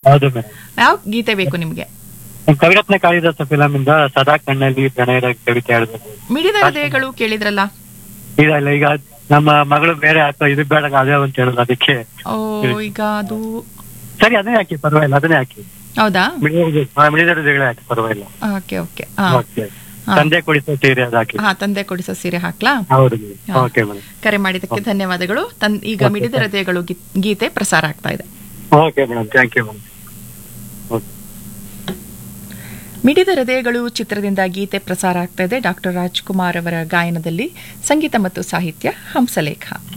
ಹೌದು ಮೇಡಮ್ ಯಾವ ಗೀತೆ ಬೇಕು ನಿಮ್ಗೆ ಕವಿರತ್ನ ಕಾಳಿದಾಸ ಫಿಲಮ್ ಇಂದ ಸದಾ ಕಣ್ಣಲ್ಲಿ ಪ್ರಣಯದ ಕವಿತೆ ಹೇಳ್ಬೇಕು ಮಿಡಿದ ಹೃದಯಗಳು ಕೇಳಿದ್ರಲ್ಲ ಇಲ್ಲ ಇಲ್ಲ ಈಗ ನಮ್ಮ ಮಗಳು ಬೇರೆ ಅಥವಾ ಇದು ಬೇಡ ಅದೇ ಅಂತ ಹೇಳೋದು ಅದಕ್ಕೆ ಓ ಈಗ ಅದು ಸರಿ ಅದನ್ನೇ ಹಾಕಿ ಪರವಾಗಿಲ್ಲ ಅದನ್ನೇ ಹಾಕಿ ಹೌದಾ ಮಿಳಿದರು ಜಗಳ ಹಾಕಿ ಪರವಾಗಿಲ್ಲ ಓಕೆ ಓಕೆ ಹಾ ಓಕೆ ಹಾ. ತಂದೆ ಕೊಡಿಸೋ ಸೀರೆ ಅದು ಹಾಕಿ ಹಾ ತಂದೆ ಕೊಡಿಸೋ ಸೀರೆ ಹಾಕ್ಲಾ ಹೌದು ಹಾ. ಓಕೆ ಮೇಡಮ್ ಕರೆ ಮಾಡಿದ್ದಕ್ಕೆ ಧನ್ಯವಾದಗಳು ತನ್ ಈಗ Okay, ಮಿಡಿದ ಹೃದಯಗಳು ಗೀ- ಗೀತೆ ಪ್ರಸಾರ ಆಗ್ತಾ ಇದೆ okay madam thank you madam okay Midida Hrudayagalu ಚಿತ್ರದಿಂದ ಗೀತೆ ಪ್ರಸಾರ ಆಗ್ತಾ ಇದೆ ಡಾಕ್ಟರ್ ರಾಜ್ಕುಮಾರ್ ಅವರ ಗಾಯನದಲ್ಲಿ ಸಂಗೀತ ಮತ್ತು ಸಾಹಿತ್ಯ ಹಂಸಲೇಖ